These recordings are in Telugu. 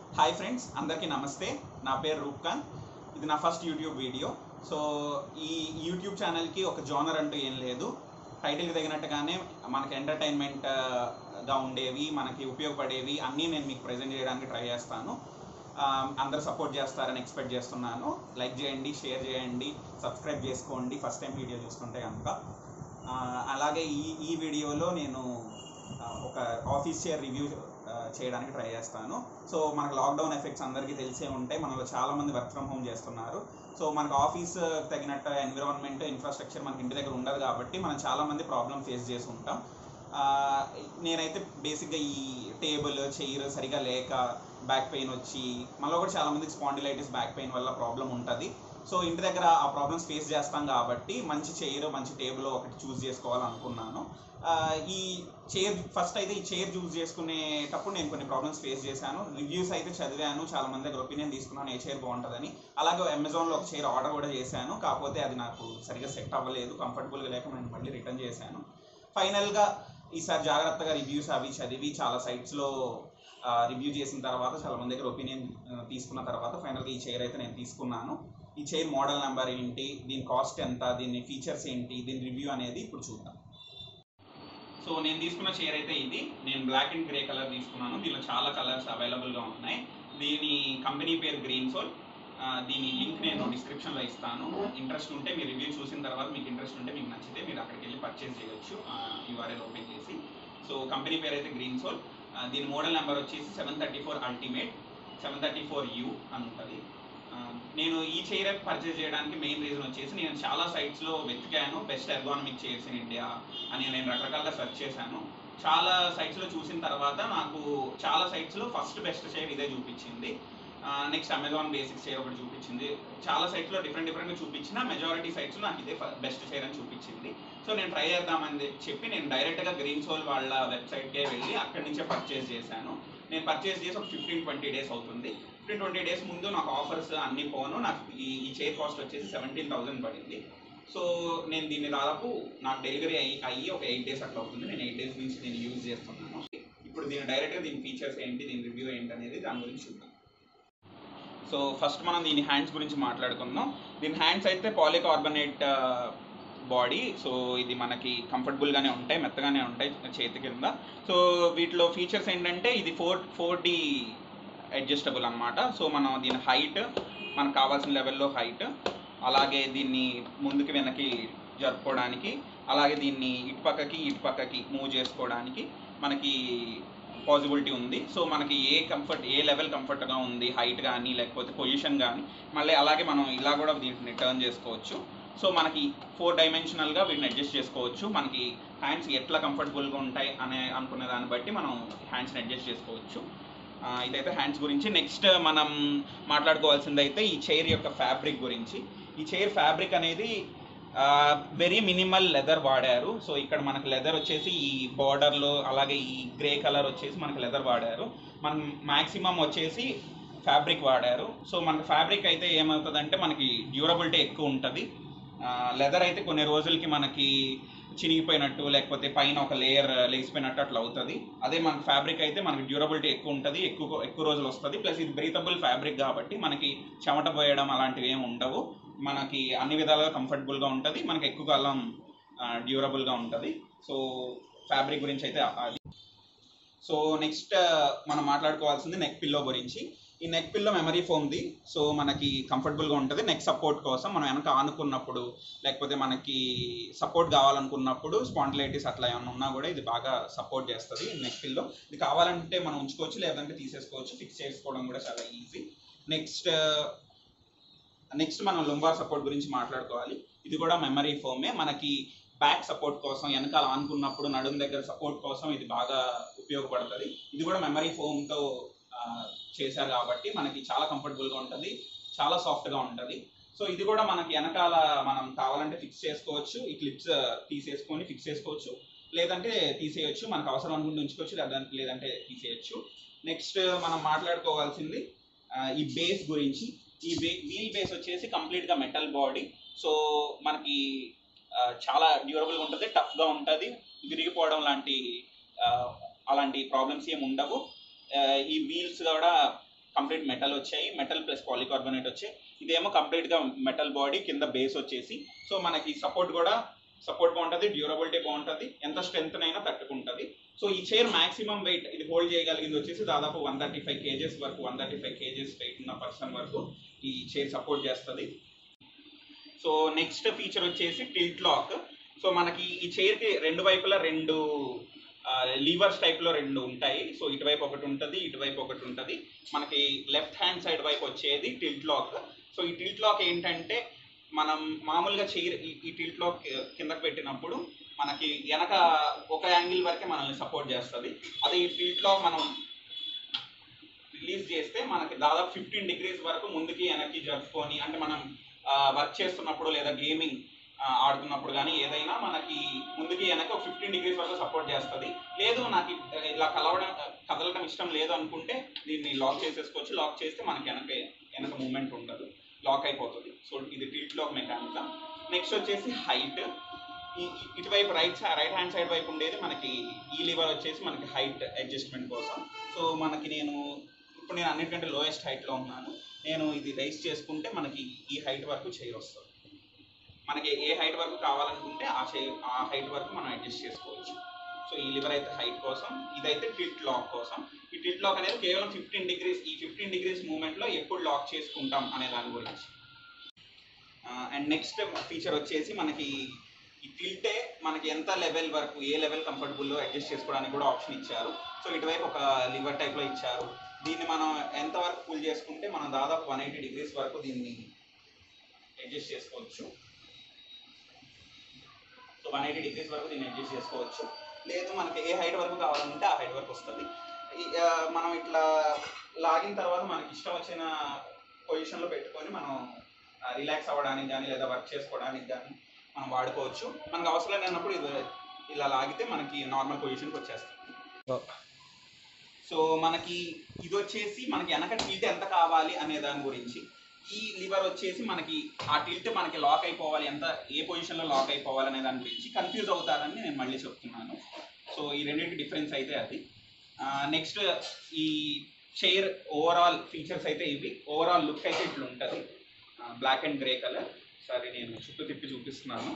హాయ్ ఫ్రెండ్స్ అందరికీ నమస్తే నా పేరు రూప్కాంత్ ఇది నా ఫస్ట్ యూట్యూబ్ వీడియో సో ఈ యూట్యూబ్ ఛానల్కి ఒక జోనర్ అంటూ ఏం లేదు టైటిల్కి తగినట్టుగానే మనకి ఎంటర్టైన్మెంట్గా ఉండేవి మనకి ఉపయోగపడేవి అన్నీ నేను మీకు ప్రజెంట్ చేయడానికి ట్రై చేస్తాను ఆ, అందరూ సపోర్ట్ చేస్తారని ఎక్స్పెక్ట్ చేస్తున్నాను లైక్ చేయండి షేర్ చేయండి సబ్స్క్రైబ్ చేసుకోండి ఫస్ట్ టైం వీడియో చూస్తుంటే కనుక ఆ, అలాగే ఈ ఈ వీడియోలో నేను ఆ, ఒక ఆఫీస్ చైర్ రివ్యూ చేయడానికి ట్రై చేస్తాను సో మనకు లాక్డౌన్ ఎఫెక్ట్స్ అందరికీ తెలిసే ఉంటాయి మనలో చాలా మంది వర్క్ ఫ్రమ్ హోమ్ చేస్తున్నారు సో మనకు ఆఫీస్ తగినట్టు ఎన్విరాన్మెంట్ ఇన్ఫ్రాస్ట్రక్చర్ మనకి ఇంటి దగ్గర ఉండదు కాబట్టి మనం చాలా మంది ప్రాబ్లమ్ ఫేస్ చేసి ఉంటాం ఆ, నేనైతే బేసిక్గా ఈ టేబుల్ చైర్ సరిగా లేక బ్యాక్ పెయిన్ వచ్చి మనలో కూడా చాలా మందికి స్పాండిలైటిస్ బ్యాక్ పెయిన్ వల్ల ప్రాబ్లం ఉంటుంది సో ఇంటి దగ్గర ఆ ప్రాబ్లమ్స్ ఫేస్ చేస్తాం కాబట్టి మంచి చైర్ మంచి టేబుల్ ఒకటి చూస్ చేసుకోవాలనుకున్నాను ఆ, ఈ చైర్ ఫస్ట్ అయితే ఈ చైర్ చూస్ చేసుకునేటప్పుడు నేను కొన్ని ప్రాబ్లమ్స్ ఫేస్ చేశాను రివ్యూస్ అయితే చదివాను చాలా మంది దగ్గర ఒపీనియన్ తీసుకున్నాను ఏ చైర్ బాగుంటుందని అలాగే అమెజాన్లో ఒక చైర్ ఆర్డర్ కూడా చేశాను కాకపోతే అది నాకు సరిగా సెట్ అవ్వలేదు కంఫర్టబుల్గా లేక నేను మళ్ళీ రిటర్న్ చేశాను ఫైనల్గా ఈసారి జాగ్రత్తగా రివ్యూస్ అవి చదివి చాలా సైట్స్లో రివ్యూ చేసిన తర్వాత చాలా మంది దగ్గర ఒపీనియన్ తీసుకున్న తర్వాత ఫైనల్గా ఈ చైర్ అయితే నేను తీసుకున్నాను ఈ చైర్ మోడల్ నెంబర్ ఏంటి దీని కాస్ట్ ఎంత దీని ఫీచర్స్ ఏంటి దీని రివ్యూ అనేది ఇప్పుడు చూద్దాం సో నేను తీసుకున్న చైర్ అయితే ఇది నేను బ్లాక్ అండ్ గ్రే కలర్ తీసుకున్నాను దీనిలో చాలా కలర్స్ అవైలబుల్గా ఉన్నాయి దీని కంపెనీ పేరు గ్రీన్ సోల్ ఆ, దీని లింక్ నేను డిస్క్రిప్షన్లో ఇస్తాను ఇంట్రెస్ట్ ఉంటే మీరు రివ్యూ చూసిన తర్వాత మీకు ఇంట్రెస్ట్ ఉంటే మీకు నచ్చితే మీరు అక్కడికి వెళ్ళి పర్చేస్ చేయొచ్చు యూఆర్ఎల్ ఓపెన్ చేసి సో కంపెనీ పేరు అయితే గ్రీన్ సోల్ ఆ, దీని మోడల్ నెంబర్ వచ్చేసి seven thirty four ultimate seven thirty four U అని ఉంటుంది ఆ, నేను ఈ చైర్ పర్చేస్ చేయడానికి మెయిన్ రీజన్ వచ్చేసి నేను చాలా సైట్స్లో వెతికాను best ergonomic chairs in India అని నేను రకరకాలుగా సెర్చ్ చేశాను చాలా సైట్స్లో చూసిన తర్వాత నాకు చాలా సైట్స్లో ఫస్ట్ బెస్ట్ చైర్ ఇదే చూపించింది నెక్స్ట్ అమెజాన్ బేసిక్స్ చైర్ ఒకటి చూపించింది చాలా సైట్స్లో డిఫరెంట్ డిఫరెంట్గా చూపించిన మెజారిటీ సైట్స్ నాకు ఇదే బెస్ట్ చైర్ అని చూపించింది సో నేను ట్రై చేద్దామని చెప్పి నేను డైరెక్ట్గా గ్రీన్ సోల్ వాళ్ళ వెబ్సైట్కే వెళ్ళి అక్కడి నుంచే పర్చేస్ చేశాను నేను పర్చేస్ చేసి ఒక ఫిఫ్టీన్ ట్వంటీ డేస్ అవుతుంది ఫిఫ్టీన్ ట్వంటీ డేస్ ముందు నాకు ఆఫర్స్ అన్ని పోను నాకు ఈ ఈ చైర్ కాస్ట్ వచ్చేసి సెవెంటీన్ థౌసండ్ పడింది సో నేను దీన్ని దాదాపు నాకు డెలివరీ అయ్యి అయ్యి ఒక ఎయిట్ డేస్ అట్లా అవుతుంది నేను ఎయిట్ డేస్ నుంచి దీన్ని యూజ్ చేస్తున్నాను ఇప్పుడు దీని డైరెక్ట్గా దీని ఫీచర్స్ ఏంటి దీని రివ్యూ ఏంటి అనేది దాని గురించి చూద్దాం సో ఫస్ట్ మనం దీని హ్యాండ్స్ గురించి మాట్లాడుకుందాం దీని హ్యాండ్స్ అయితే పాలికార్బనేట్ బాడీ సో ఇది మనకి కంఫర్టబుల్గానే ఉంటాయి మెత్తగానే ఉంటాయి చేతి కింద సో వీటిలో ఫీచర్స్ ఏంటంటే ఇది ఫోర్ ఫోర్ డి అడ్జస్టబుల్ అనమాట సో మనం దీని హైట్ మనకు కావాల్సిన లెవెల్లో హైట్ అలాగే దీన్ని ముందుకి వెనక్కి జరుపుకోవడానికి అలాగే దీన్ని ఇటు పక్కకి ఇటు పక్కకి మూవ్ చేసుకోవడానికి మనకి పాసిబిలిటీ ఉంది సో మనకి ఏ కంఫర్ట్ ఏ లెవెల్ కంఫర్ట్గా ఉంది హైట్ కానీ లేకపోతే పొజిషన్ కానీ మళ్ళీ అలాగే మనం ఇలా కూడా దీన్ని టర్న్ చేసుకోవచ్చు సో మనకి ఫోర్ డైమెన్షనల్గా వీటిని అడ్జస్ట్ చేసుకోవచ్చు మనకి హ్యాండ్స్ ఎట్లా కంఫర్టబుల్గా ఉంటాయి అనే అనుకునే దాన్ని బట్టి మనం హ్యాండ్స్ని అడ్జస్ట్ చేసుకోవచ్చు ఆ, ఇదైతే హ్యాండ్స్ గురించి నెక్స్ట్ మనం మాట్లాడుకోవాల్సింది అయితే ఈ చైర్ యొక్క ఫ్యాబ్రిక్ గురించి ఈ చైర్ ఫ్యాబ్రిక్ అనేది వెరీ మినిమల్ లెదర్ వాడారు సో ఇక్కడ మనకు లెదర్ వచ్చేసి ఈ బార్డర్లో అలాగే ఈ గ్రే కలర్ వచ్చేసి మనకు లెదర్ వాడారు మనం మ్యాక్సిమం వచ్చేసి ఫ్యాబ్రిక్ వాడారు సో మనకి ఫ్యాబ్రిక్ అయితే ఏమవుతుందంటే మనకి డ్యూరబిలిటీ ఎక్కువ ఉంటుంది లెదర్ అయితే కొన్ని రోజులకి మనకి చినిగిపోయినట్టు లేకపోతే పైన ఒక లేయర్ లేచిపోయినట్టు అట్లా అవుతుంది అదే మనకి ఫ్యాబ్రిక్ అయితే మనకి డ్యూరబిలిటీ ఎక్కువ ఉంటుంది ఎక్కువ ఎక్కువ రోజులు వస్తుంది ప్లస్ ఇది బ్రీతబుల్ ఫ్యాబ్రిక్ కాబట్టి మనకి చెమట పోయడం అలాంటివి ఏమి ఉండవు మనకి అన్ని విధాలుగా కంఫర్టబుల్గా ఉంటుంది మనకి ఎక్కువ కాలం డ్యూరబుల్గా ఉంటుంది సో ఫ్యాబ్రిక్ గురించి అయితే అది సో నెక్స్ట్ మనం మాట్లాడుకోవాల్సింది నెక్ పిల్లో గురించి ఈ నెక్ పిల్లో మెమరీ ఫోమ్ది సో మనకి కంఫర్టబుల్గా ఉంటుంది నెక్ సపోర్ట్ కోసం మనం వెనక ఆనుకున్నప్పుడు లేకపోతే మనకి సపోర్ట్ కావాలనుకున్నప్పుడు స్పాండిలైటిస్ అట్లా ఏమైనా ఉన్నా కూడా ఇది బాగా సపోర్ట్ చేస్తుంది నెక్ పిల్లో ఇది కావాలంటే మనం ఉంచుకోవచ్చు లేదంటే తీసేసుకోవచ్చు ఫిక్స్ చేసుకోవడం కూడా చాలా ఈజీ నెక్స్ట్ నెక్స్ట్ మనం లుంబార్ సపోర్ట్ గురించి మాట్లాడుకోవాలి ఇది కూడా మెమరీ ఫోమే మనకి బ్యాక్ సపోర్ట్ కోసం వెనకాల ఆనుకున్నప్పుడు నడుము దగ్గర సపోర్ట్ కోసం ఇది బాగా ఉపయోగపడుతుంది ఇది కూడా మెమరీ ఫోమ్తో చేశారు కాబట్టి మనకి చాలా కంఫర్టబుల్గా ఉంటుంది చాలా సాఫ్ట్గా ఉంటుంది సో ఇది కూడా మనకి వెనకాల మనం కావాలంటే ఫిక్స్ చేసుకోవచ్చు ఈ క్లిప్స్ తీసేసుకొని ఫిక్స్ చేసుకోవచ్చు లేదంటే తీసేయచ్చు మనకు అవసరం అనుకుంటే ఉంచుకోవచ్చు లేదంటే లేదంటే తీసేయచ్చు నెక్స్ట్ మనం మాట్లాడుకోవాల్సింది ఆ, ఈ బేస్ గురించి ఈ బే వీల్ బేస్ వచ్చేసి కంప్లీట్గా మెటల్ బాడీ సో మనకి ఆ, చాలా డ్యూరబుల్గా ఉంటుంది టఫ్గా ఉంటుంది విరిగిపోవడం లాంటి ఆ, అలాంటి ప్రాబ్లమ్స్ ఏమి ఉండవు ఆ, ఈ వీల్స్ కూడా కంప్లీట్ మెటల్ వచ్చాయి మెటల్ ప్లస్ పాలికార్బోనేట్ వచ్చాయి ఇదేమో కంప్లీట్గా మెటల్ బాడీ కింద బేస్ వచ్చేసి సో మనకి సపోర్ట్ కూడా సపోర్ట్ బాగుంటుంది డ్యూరబిలిటీ బాగుంటుంది ఎంత స్ట్రెంత్ అయినా తట్టుకుంటుంది సో ఈ చైర్ మాక్సిమం వెయిట్ ఇది హోల్డ్ చేయగలిగింది వచ్చేసి దాదాపు వన్ థర్టీ ఫైవ్ కేజెస్ వరకు one thirty five kgs weight ఉన్న పర్సన్ వరకు ఈ చైర్ సపోర్ట్ చేస్తుంది సో నెక్స్ట్ ఫీచర్ వచ్చేసి టిల్ట్ లాక్ సో మనకి ఈ చైర్కి రెండు వైపులా రెండు లీవర్స్ టైప్లో రెండు ఉంటాయి సో ఇటువైపు ఒకటి ఉంటుంది ఇటువైపు ఒకటి ఉంటుంది మనకి లెఫ్ట్ హ్యాండ్ సైడ్ వైపు వచ్చేది టిల్ట్ లాక్ సో ఈ టిల్ట్ లాక్ ఏంటంటే మనం మామూలుగా చైర్ ఈ టిల్ట్ లాక్ కిందకి పెట్టినప్పుడు మనకి వెనక ఒక యాంగిల్ వరకే మనల్ని సపోర్ట్ చేస్తుంది అదే ఈ టిల్ట్ లాక్ మనం రిలీజ్ చేస్తే మనకి దాదాపు ఫిఫ్టీన్ డిగ్రీస్ వరకు ముందుకి వెనక్కి జరుపుకొని అంటే మనం వర్క్ చేస్తున్నప్పుడు లేదా గేమింగ్ ఆడుతున్నప్పుడు కానీ ఏదైనా మనకి ముందుకి వెనక ఒక ఫిఫ్టీన్ డిగ్రీస్ వరకు సపోర్ట్ చేస్తుంది లేదు నాకు ఇ- ఇలా కలవడం కదలడం ఇష్టం లేదు అనుకుంటే దీన్ని లాక్ చేసేసుకోవచ్చు లాక్ చేస్తే మనకి వెనక వెనక మూమెంట్ ఉండదు లాక్ అయిపోతుంది సో ఇది టిల్ట్ లాక్ మెకానిజం నెక్స్ట్ వచ్చేసి హైట్ ఈ ఈ- ఇటువైపు right side right hand side వైపు ఉండేది మనకి ఈ లివర్ వచ్చేసి మనకి హైట్ అడ్జస్ట్మెంట్ కోసం సో మనకి నేను ఇప్పుడు నేను అన్నిటికంటే లోయెస్ట్ హైట్లో ఉన్నాను నేను ఇది రైస్ చేసుకుంటే మనకి ఈ హైట్ వరకు చైర్ వస్తుంది మనకి ఏ హైట్ వరకు కావాలనుకుంటే ఆ చైర్ ఆ హైట్ వరకు మనం అడ్జస్ట్ చేసుకోవచ్చు సో ఈ లివర్ అయితే హైట్ కోసం ఇదైతే టిల్ట్ లాక్ కోసం ఈ టిల్ట్ లాక్ అనేది కేవలం ఫిఫ్టీన్ డిగ్రీస్ ఈ ఫిఫ్టీన్ డిగ్రీస్ మూమెంట్లో ఎప్పుడు లాక్ చేసుకుంటాం అనే దాని గురించి అండ్ నెక్స్ట్ ఫీచర్ వచ్చేసి మనకి ఈ టిల్టే మనకి ఎంత లెవెల్ వరకు ఏ లెవెల్ కంఫర్టబుల్లో అడ్జస్ట్ చేసుకోవడానికి కూడా ఆప్షన్ ఇచ్చారు సో ఇటువైపు ఒక లివర్ టైప్లో ఇచ్చారు దీన్ని మనం ఎంత వరకు పుల్ చేసుకుంటే మనం దాదాపు వన్ ఎయిటీ డిగ్రీస్ వరకు దీన్ని అడ్జస్ట్ చేసుకోవచ్చు సో వన్ ఎయిటీ డిగ్రీస్ వరకు దీన్ని అడ్జస్ట్ చేసుకోవచ్చు లేదు మనకి ఏ హైట్ వరకు కావాలంటే ఆ హైట్ వరకు వస్తుంది ఈ- ఆ, మనం ఇట్లా లాగిన తర్వాత మనకి ఇష్టం వచ్చిన పొజిషన్లో పెట్టుకొని మనం రిలాక్స్ అవ్వడానికి కానీ లేదా వర్క్ చేసుకోవడానికి కానీ మనం వాడుకోవచ్చు మనకు అవసరం లేనప్పుడు ఇది ఇలా లాగితే మనకి నార్మల్ పొజిషన్కి వచ్చేస్తుంది సో మనకి ఇది వచ్చేసి మనకి వెనక టిల్ట్ ఎంత కావాలి అనే దాని గురించి ఈ లివర్ వచ్చేసి మనకి ఆ టిల్ట్ మనకి లాక్ అయిపోవాలి ఎంత ఏ పొజిషన్లో లాక్ అయిపోవాలి అనే దాని గురించి కన్ఫ్యూజ్ అవుతారని నేను మళ్ళీ చెప్తున్నాను సో ఈ రెండింటికి డిఫరెన్స్ అయితే అది నెక్స్ట్ ఈ చైర్ ఓవరాల్ ఫీచర్స్ అయితే ఇవి ఓవరాల్ లుక్ అయితే ఇట్లా ఉంటుంది బ్లాక్ అండ్ గ్రే కలర్ సరే నేను చుట్టూ తిప్పి చూపిస్తున్నాను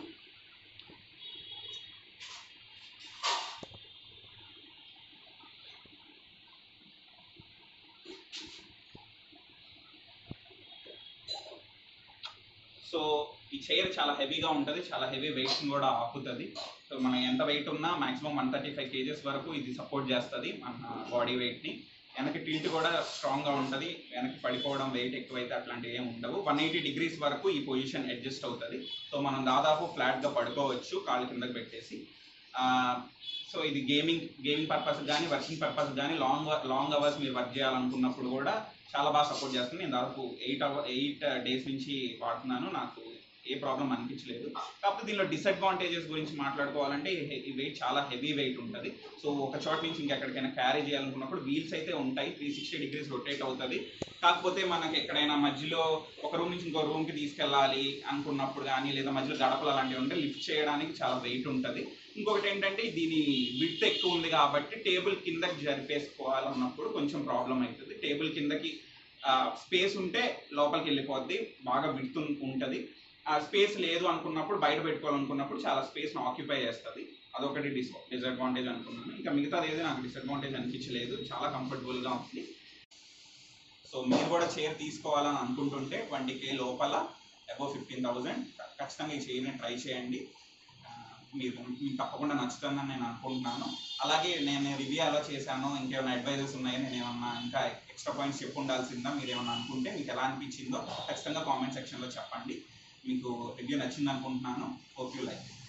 సో ఈ చైర్ చాలా హెవీగా ఉంటుంది చాలా హెవీ వెయిట్స్ కూడా ఆపుతుంది సో మనం ఎంత వెయిట్ ఉన్నా maximum one thirty five kgs వరకు ఇది సపోర్ట్ చేస్తుంది మన బాడీ వెయిట్ని వెనక్కి టిల్ట్ కూడా స్ట్రాంగ్గా ఉంటుంది వెనక్కి పడిపోవడం వెయిట్ ఎక్కువైతే అట్లాంటివి ఏమి ఉండవు వన్ ఎయిటీ డిగ్రీస్ వరకు ఈ పొజిషన్ అడ్జస్ట్ అవుతుంది సో మనం దాదాపు ఫ్లాట్గా పడుకోవచ్చు కాళ్ళు కిందకి పెట్టేసి సో ఇది గేమింగ్ గేమింగ్ పర్పస్ కానీ వర్కింగ్ పర్పస్ కానీ లాంగ్ లాంగ్ అవర్స్ మీరు వర్క్ చేయాలనుకున్నప్పుడు కూడా చాలా బాగా సపోర్ట్ చేస్తుంది నేను దాదాపు ఎయిట్ అవర్ ఎయిట్ డేస్ నుంచి వాడుతున్నాను నాకు ఏ ప్రాబ్లం అనిపించలేదు కాకపోతే దీనిలో డిసడ్వాంటేజెస్ గురించి మాట్లాడుకోవాలంటే ఈ- ఈ వెయిట్ చాలా హెవీ వెయిట్ ఉంటుంది సో ఒక చోట నుంచి ఇంకెక్కడికైనా క్యారీ చేయాలనుకున్నప్పుడు వీల్స్ అయితే ఉంటాయి త్రీ సిక్స్టీ డిగ్రీస్ రొటేట్ అవుతుంది కాకపోతే మనకి ఎక్కడైనా మధ్యలో ఒక రూమ్ నుంచి ఇంకో రూమ్కి తీసుకెళ్ళాలి అనుకున్నప్పుడు కానీ లేదా మధ్యలో గడపలు అలాంటివి ఉంటే లిఫ్ట్ చేయడానికి చాలా వెయిట్ ఉంటుంది ఇంకొకటి ఏంటంటే దీని విడ్త్ ఎక్కువ ఉంది కాబట్టి టేబుల్ కిందకి జరిపేసుకోవాలన్నప్పుడు కొంచెం ప్రాబ్లం అవుతుంది టేబుల్ కిందకి స్పేస్ ఉంటే లోపలికి వెళ్ళిపోద్ది బాగా విడ్త్ ఉంటుంది ఆ స్పేస్ లేదు అనుకున్నప్పుడు బయట పెట్టుకోవాలనుకున్నప్పుడు చాలా స్పేస్ని ఆక్యుపై చేస్తుంది అదొకటి డిస్ డిసడ్వాంటేజ్ అనుకున్నాను ఇంకా మిగతాది ఏది నాకు డిసడ్వాంటేజ్ అనిపించలేదు చాలా కంఫర్టబుల్గా ఉంది సో మీరు కూడా చైర్ తీసుకోవాలని అనుకుంటుంటే ట్వంటీ కే లోపల అబౌవ్ ఫిఫ్టీన్ థౌజండ్ ఖచ్చితంగా ఈ చైర్ని ట్రై చేయండి ఆ, మీరు మీకు తప్పకుండా నచ్చుతుందని నేను అనుకుంటున్నాను అలాగే నేను రివ్యూ ఎలా చేశాను ఇంకేమైనా అడ్వైజెస్ ఉన్నాయో నేను ఏమన్నా ఇంకా ఎక్స్ట్రా పాయింట్స్ చెప్పు ఉండాల్సిందా మీరు ఏమన్నా అనుకుంటే మీకు ఎలా అనిపించిందో ఖచ్చితంగా కామెంట్ సెక్షన్లో చెప్పండి మీకు రివ్యూ నచ్చింది అనుకుంటున్నాను హోప్ యూ లైక్